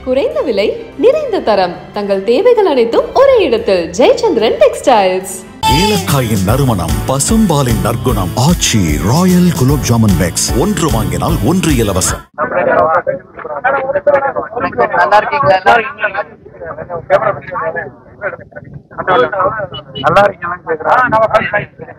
குறைந்த விலை நிறைந்த தரம் தங்கள் தேவைகள் அனைத்தும் ஒரே இடத்தில் ஜெயச்சந்திரன் டெக்ஸ்டைல்ஸ் ஏலக்காயின் நறுமணம் பசும்பாலின் நற்குணம் ஆச்சி ராயல் குலோப் ஜாமுன் பேக்ஸ் ஒன்று வாங்கினால் ஒன்று இலவசம் நல்லா இருக்கீங்களா நல்லா இருக்கீங்களா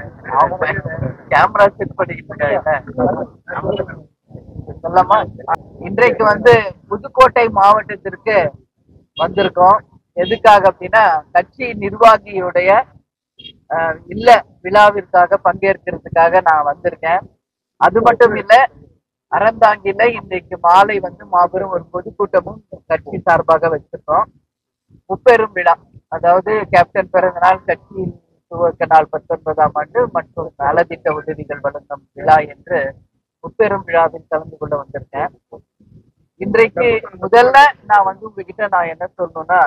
கேமரா செட் பண்ணிக்கிட்டு இருக்காங்க சொல்லலாமா இன்றைக்கு வந்து புதுக்கோட்டை மாவட்டத்திற்கு வந்திருக்கோம் எதுக்காக அப்படின்னா கட்சி நிர்வாகியுடைய அஹ், இல்ல விழாவிற்காக பங்கேற்கிறதுக்காக நான் வந்திருக்கேன் அது மட்டும் இல்ல அறந்தாங்கில இன்னைக்கு மாலை வந்து மாபெரும் ஒரு பொதுக்கூட்டமும் கட்சி சார்பாக வச்சிருக்கோம் முப்பெரும் விழா அதாவது கேப்டன் பிறந்த நாள் கட்சியின் துவக்க நாள் பத்தொன்பதாம் ஆண்டு மற்றும் நலத்திட்ட உதவிகள் வழங்கும் விழா என்று முப்பெரும் விழாவில் கலந்து கொள்ள வந்திருக்கேன் இன்றைக்கு முதல்ல நான் வந்து உங்ககிட்ட நான் என்ன சொல்லணும்னா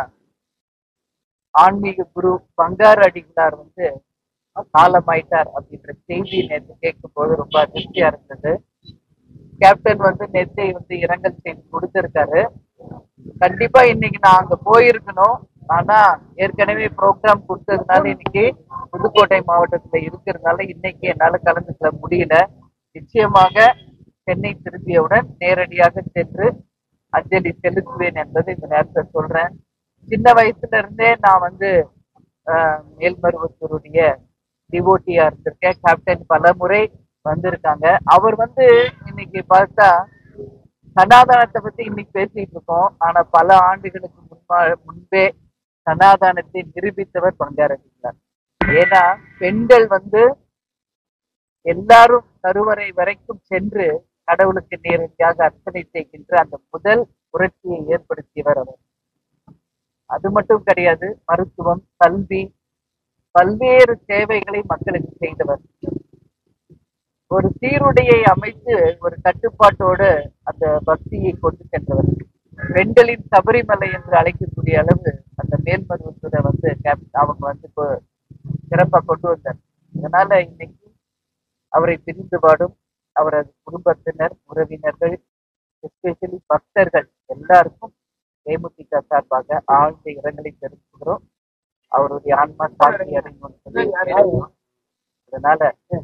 ஆன்மீக குரு பங்காரு அடிகளார் வந்து காலமாயிட்டார் அப்படின்ற செய்தி நேற்று கேட்கும் போது ரொம்ப அதிர்ச்சியா இருந்தது கேப்டன் வந்து நேற்றை வந்து இரங்கல் செய்தி கொடுத்திருக்காரு கண்டிப்பா இன்னைக்கு நான் அங்க போயிருக்கணும் ஆனா ஏற்கனவே ப்ரோக்ராம் கொடுத்ததுனால இன்னைக்கு புதுக்கோட்டை மாவட்டத்துல இருக்கிறதுனால இன்னைக்கு என்னால கலந்துக்கல முடியல நிச்சயமாக சென்னை திரும்பியவுடன் நேரடியாக சென்று அஞ்சலி செலுத்துவேன் என்பதை இந்த நேரத்தை சொல்றேன் சின்ன வயசுல இருந்தே நான் வந்து ஆஹ், மேல்மருவத்தூருடைய டிவோட்டியா இருந்திருக்கேன் கேப்டன் பல முறை வந்திருக்காங்க அவர் வந்து இன்னைக்கு பார்த்தா சனாதனத்தை பத்தி இன்னைக்கு பேசிட்டு இருக்கோம் ஆனா பல ஆண்டுகளுக்கு முன்பா முன்பே சனாதனத்தை நிரூபித்தவர் பங்காரடிக்கிறார் ஏன்னா பெண்கள் வந்து எல்லாரும் கருவறை வரைக்கும் சென்று கடவுளுக்கு நேரடியாக அர்ச்சனை செய்கின்ற அந்த முதல் புரட்சியை ஏற்படுத்தியவர் அவர் அது மட்டும் கிடையாது மருத்துவம் கல்வி பல்வேறு சேவைகளை மக்களுக்கு செய்தவர் ஒரு சீருடையை அமைத்து ஒரு கட்டுப்பாட்டோடு அந்த பக்தியை கொண்டு சென்றவர் பெண்களின் சபரிமலை என்று அழைக்கக்கூடிய அளவு அந்த மேல்மருவத்தூரை வந்து கேப் அவங்க வந்து இப்போ சிறப்பா கொண்டு வந்தார் இதனால இன்னைக்கு அவரை பிரிந்து பாடும் அவரது குடும்பத்தினர் உறவினர்கள் எஸ்பெஷலி பக்தர்கள் எல்லாருக்கும் தேமுதிக சார்பாக ஆழ்ந்த இரங்கலை தெரிவிக்கிறோம் அவருடைய ஆன்மா சாட்சி அடையும் சொல்லி அதனால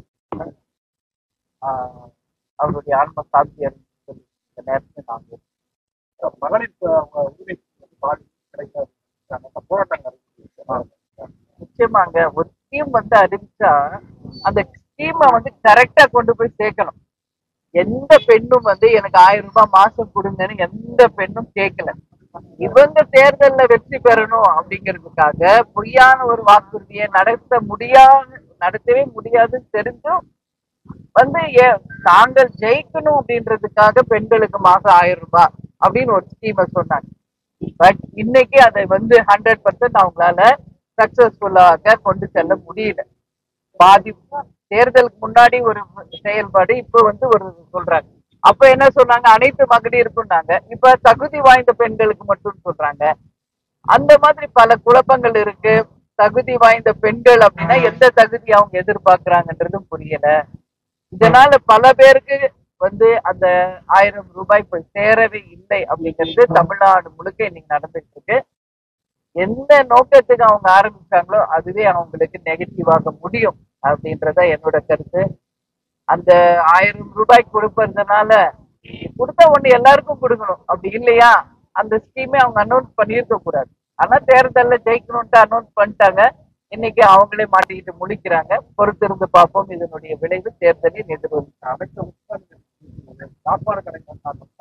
ஆஹ், அவருடைய ஆன்மா சாட்சி அடையும் சொல்லி இந்த நேரத்தில் நாங்கள் மகளிர் அவங்க உரிமை வந்து பாதி கிடைக்காது அந்த போராட்டங்கள் நிச்சயமாங்க ஒரு ஸ்கீம் வந்து அறிவிச்சா அந்த ஸ்கீமை வந்து கரெக்டா கொண்டு போய் சேர்க்கணும் எந்த பெண்ணும் வந்து எனக்கு ஆயிரம் ரூபாய் மாசம் கொடுங்கன்னு எந்த பெண்ணும் கேட்கல இவங்க தேர்தல்ல வெற்றி பெறணும் அப்படிங்கிறதுக்காக பொய்யான ஒரு வாக்குறுதியை நடத்த முடியாது நடத்தவே முடியாதுன்னு தெரிஞ்சும் வந்து ஏ- தாங்கள் ஜெயிக்கணும் அப்படின்றதுக்காக பெண்களுக்கு மாசம் ஆயிரம் ரூபாய் அப்படின்னு ஒரு ஸ்கீமை சொன்னாங்க பட் இன்னைக்கு அதை வந்து ஹண்ட்ரட் பர்சன்ட் அவங்களால சக்சஸ்ஃபுல்லாக கொண்டு செல்ல முடியல பாதி தேர்தலுக்கு முன்னாடி ஒரு செயல்பாடு இப்ப வந்து ஒரு சொல்றாங்க அப்ப என்ன சொன்னாங்க அனைத்து மகளிருக்கும்னாங்க இப்ப தகுதி வாய்ந்த பெண்களுக்கு மட்டும் சொல்றாங்க அந்த மாதிரி பல குழப்பங்கள் இருக்கு தகுதி வாய்ந்த பெண்கள் அப்படின்னா எந்த தகுதி அவங்க எதிர்பார்க்கறாங்கன்றதும் புரியல இதனால பல பேருக்கு வந்து அந்த ஆயிரம் ரூபாய் போய் சேரவே இல்லை அப்படிங்கிறது தமிழ்நாடு முழுக்க இன்னைக்கு நடந்துட்டு இருக்கு எந்த நோக்கத்துக்கு அவங்க ஆரம்பிச்சாங்களோ அதுவே அவங்களுக்கு நெகட்டிவாக முடியும் அப்படின்றத என்னோட கருத்து அந்த ஆயிரம் ரூபாய் கொடுப்பதுனால கொடுத்த ஒண்ணு எல்லாருக்கும் கொடுக்கணும் அப்படி இல்லையா அந்த ஸ்கீமே அவங்க அனௌன்ஸ் பண்ணியிருக்க கூடாது ஆனா தேர்தல்ல ஜெயிக்கணும்ட்டு அனௌன்ஸ் பண்ணிட்டாங்க இன்னைக்கு அவங்களே மாட்டிக்கிட்டு முழிக்கிறாங்க பொறுத்திருந்து பார்ப்போம் இதனுடைய விளைவு தேர்தலில் எதிர்வரும் அமைச்ச சாப்பாடு கிடைக்கும்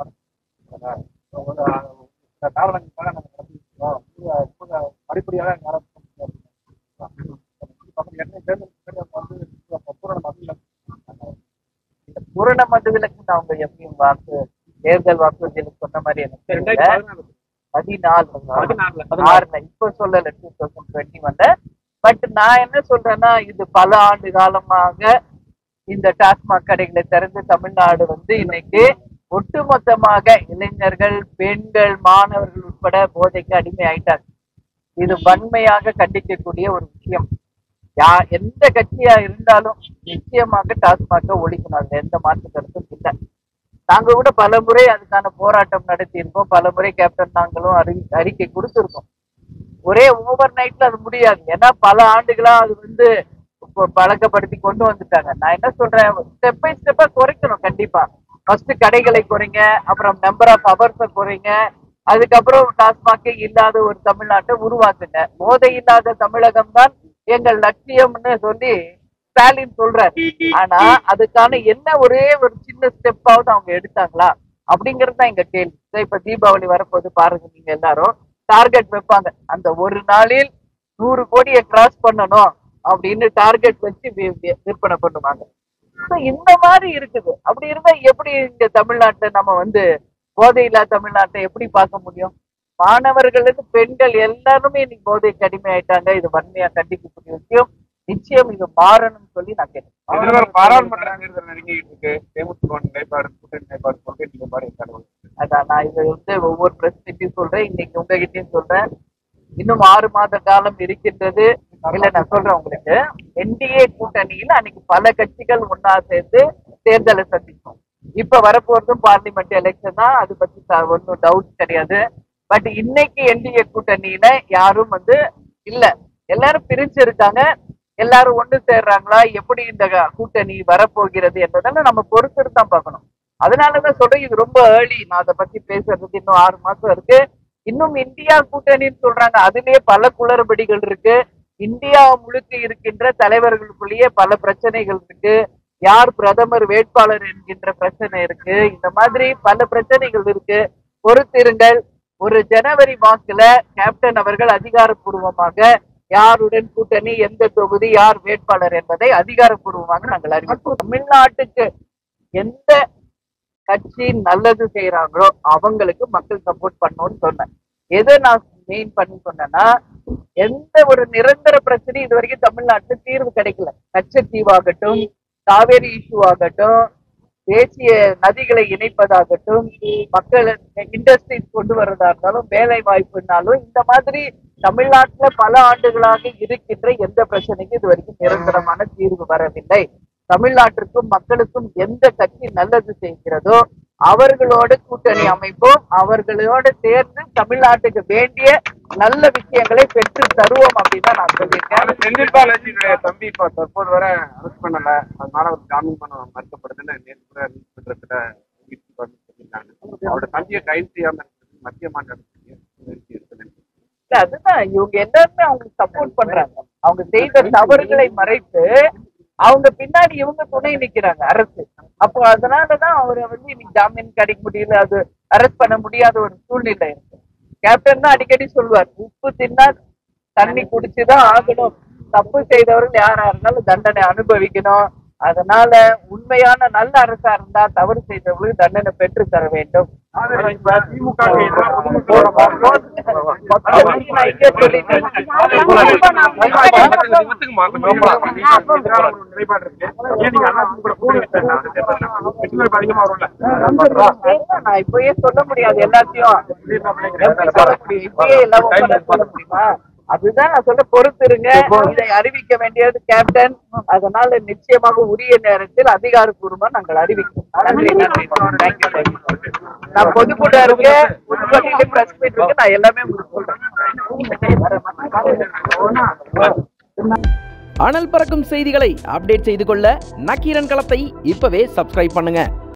காரணங்களுக்காக நம்ம நடத்திருக்கோம் இப்ப படிப்படியாக நடத்த என்ன தேர்தல் வந்து பூரண மதியம் இந்த பூரண மது விலக்கு அவங்க எப்படியும் வாக்கு தேர்தல் வாக்குறுதியில சொன்ன மாதிரி எனக்கு தெரியல பதினாலு பதினாலுல. ஆறுல இப்ப சொல்லல டூ தௌசண்ட் டுவெண்ட்டி ஒன்ல பட் நான் என்ன சொல்றேன்னா இது பல ஆண்டு காலமாக இந்த டாஸ்மாக் கடைகளை திறந்து தமிழ்நாடு வந்து இன்னைக்கு ஒட்டுமொத்தமாக இளைஞர்கள் பெண்கள் மாணவர்கள் உட்பட போதைக்கு அடிமை ஆயிட்டாங்க இது வன்மையாக கண்டிக்கக்கூடிய ஒரு விஷயம் யா எந்த கட்சியா இருந்தாலும் நிச்சயமாக டாஸ்மாக ஒழிக்கணும் அதுல எந்த மாற்று கருத்தும் இல்லை நாங்க கூட பல முறை அதுக்கான போராட்டம் நடத்தியிருக்கோம் பல முறை கேப்டன் நாங்களும் அறி அறிக்கை கொடுத்திருக்கோம் ஒரே ஓவர் நைட்ல அது முடியாது ஏன்னா பல ஆண்டுகளா அது வந்து இப்போ பழக்கப்படுத்தி கொண்டு வந்துட்டாங்க நான் என்ன சொல்றேன் ஸ்டெப் பை ஸ்டெப்பா குறைக்கணும் கண்டிப்பா ஃபர்ஸ்ட் கடைகளை குறைங்க அப்புறம் நம்பர் ஆஃப் ஹவர்ஸை குறைங்க அதுக்கப்புறம் டாஸ்மாகே இல்லாத ஒரு தமிழ்நாட்டை உருவாக்குங்க போதை இல்லாத தமிழகம் தான் எங்கள் லட்சியம்னு சொல்லி ஸ்டாலின் சொல்றாரு ஆனா அதுக்கான என்ன ஒரே ஒரு சின்ன ஸ்டெப்பாவது அவங்க எடுத்தாங்களா அப்படிங்கிறது தான் எங்க கேள்வி இதோ இப்ப தீபாவளி வரப்போது பாருங்க நீங்க எல்லாரும் டார்கெட் வைப்பாங்க அந்த ஒரு நாளில் நூறு கோடியை கிராஸ் பண்ணணும் அப்படின்னு டார்கெட் வச்சு வி- வி- விற்பனை பண்ணுவாங்க So, இந்த மாதிரி இருக்குது அப்படி இருந்தா எப்படி இங்க தமிழ்நாட்டை நம்ம வந்து போதையில்லா தமிழ்நாட்டை எப்படி பார்க்க முடியும் மாணவர்கள் இருந்து பெண்கள் எல்லாருமே இன்னைக்கு போதைக்கு அடிமை ஆயிட்டாங்க இது வன்மையா கண்டிக்கக்கூடிய விஷயம் நிச்சயம் இது மாறணும்னு சொல்லி நான் கேட்கிறேன் எதிர்வரும் பாராளுமன்ற தேர்தல் நெருங்கிட்டு இருக்கு தேமுதிக நிலைப்பாடு கூட்டணி நிலைப்பாடு கொள்கை நிலைப்பாடு எந்த அதான் நான் இதை வந்து ஒவ்வொரு பிரஸ் மீட்டையும் சொல்றேன் இன்னைக்கு உங்ககிட்டயும் சொல்றேன் இன்னும் ஆறு மாத காலம் இருக்கின்றது இல்ல நான் சொல்றேன் உங்களுக்கு என்டிஏ கூட்டணியில அன்னைக்கு பல கட்சிகள் ஒன்னா சேர்ந்து தேர்தலை சந்திச்சோம் இப்ப வரப்போறதும் பார்லிமெண்ட் எலெக்ஷன் தான் அது பத்தி ச- ஒண்ணும் டவுட் கிடையாது பட் இன்னைக்கு என்டிஏ கூட்டணியில யாரும் வந்து இல்ல எல்லாரும் பிரிஞ்சு இருக்காங்க எல்லாரும் ஒண்ணு சேர்றாங்களா எப்படி இந்த கூட்டணி வரப்போகிறது என்பதெல்லாம் நம்ம பொறுத்து தான் பார்க்கணும் அதனாலதான் சொல்றேன் இது ரொம்ப ஏர்லி நான் அதை பத்தி பேசுறதுக்கு இன்னும் ஆறு மாசம் இருக்கு இன்னும் இந்தியா கூட்டணின்னு சொல்றாங்க அதுலயே பல குளறுபடிகள் இருக்கு இந்தியா முழுக்க இருக்கின்ற தலைவர்களுக்குள்ளேயே பல பிரச்சனைகள் இருக்கு யார் பிரதமர் வேட்பாளர் என்கின்ற பிரச்சனை இருக்கு இந்த மாதிரி பல பிரச்சனைகள் இருக்கு பொறுத்திருங்கள் ஒரு ஜனவரி வாக்குல கேப்டன் அவர்கள் அதிகாரப்பூர்வமாக யாருடன் கூட்டணி எந்த தொகுதி யார் வேட்பாளர் என்பதை அதிகாரப்பூர்வமாக நாங்கள் அறிவிப்போம் தமிழ்நாட்டுக்கு எந்த கட்சி நல்லது செய்யறாங்களோ அவங்களுக்கு மக்கள் சப்போர்ட் பண்ணணும்னு சொன்னேன் எதை நான் மெயின் பண்ணி சொன்னேன்னா எந்த ஒரு நிரந்தர பிரச்சனையும் இது வரைக்கும் தமிழ்நாட்டுல தீர்வு கிடைக்கல கச்சத்தீவாகட்டும் காவேரி இஷ்யூ ஆகட்டும் தேசிய நதிகளை இணைப்பதாகட்டும் மக்கள் இண்டஸ்ட்ரீஸ் கொண்டு வர்றதா இருந்தாலும் வேலை வாய்ப்புனாலும் இந்த மாதிரி தமிழ்நாட்டுல பல ஆண்டுகளாக இருக்கின்ற எந்த பிரச்சனைக்கும் இது வரைக்கும் நிரந்தரமான தீர்வு வரவில்லை தமிழ்நாட்டிற்கும் மக்களுக்கும் எந்த கட்சி நல்லது செய்கிறதோ அவர்களோடு கூட்டணி அமைப்போம் அவர்களோடு சேர்ந்து தமிழ்நாட்டுக்கு வேண்டிய நல்ல விஷயங்களை பெற்று தருவோம் அப்படின்னு தான் நான் சொல்லியிருக்கேன் செந்தில் பாலாஜியுடைய தம்பி இப்ப தற்போது வரை அரெஸ்ட் பண்ணல அதனால அவர் ஜாமீன் பண்ண மறுக்கப்படுதுன்னு நேற்று கூட நீதிமன்றத்துல சொல்லியிருந்தாங்க அவரோட தம்பியை கைது செய்யாம இருக்கிறது மத்திய மாநில அரசுக்கு முயற்சி இருக்குது இல்ல அதுதான் இவங்க எல்லாருமே அவங்களுக்கு சப்போர்ட் பண்றாங்க அவங்க செய்த தவறுகளை மறைத்து அவங்க பின்னாடி இவங்க துணை நிக்கிறாங்க அரசு அப்போ அதனாலதான் அவரை வந்து இன்னைக்கு ஜாமீன் கிடைக்க முடியல அது அரெஸ்ட் பண்ண முடியாத ஒரு சூழ்நிலை இருக்கு கேப்டன் தான் அடிக்கடி சொல்லுவார் உப்பு தின்னா தண்ணி குடிச்சுதான் ஆகணும் தப்பு செய்தவர்கள் யாரா இருந்தாலும் தண்டனை அனுபவிக்கணும் அதனால உண்மையான நல்ல அரசா இருந்தா தவறு செய்தவர்களுக்கு தண்டனை பெற்று தர வேண்டும் திமுக நான் இங்கே சொல்லிட்டேன் நிலைப்பாடு இருக்கு ஏன் நீங்க அண்ணா கூட கூடி அதிகமா வரும்ல நான் இப்பயே சொல்ல முடியாது எல்லாத்தையும் எப்படி சொல்ல முடியும் இப்பயே எல்லாம் open ஆ சொல்ல முடியுமா அதுதான் நான் சொல்ல பொறுத்திருங்க இதை அறிவிக்க வேண்டியது கேப்டன் அதனால நிச்சயமாக உரிய நேரத்தில் அதிகாரப்பூர்வமா நாங்கள் அறிவிக்கிறோம் நன்றி நன்றி தேங்க்யூ தேங்க்யூ நான் பொதுக்கூட்டம் இருக்கு புதுக்கோட்டையில பிரஸ் மீட் இருக்கு நான் எல்லாமே உங்களுக்கு சொல்றேன் அனல் பறக்கும் செய்திகளை அப்டேட் செய்து கொள்ள நக்கீரன் களத்தை இப்பவே சப்ஸ்கிரைப் பண்ணுங்க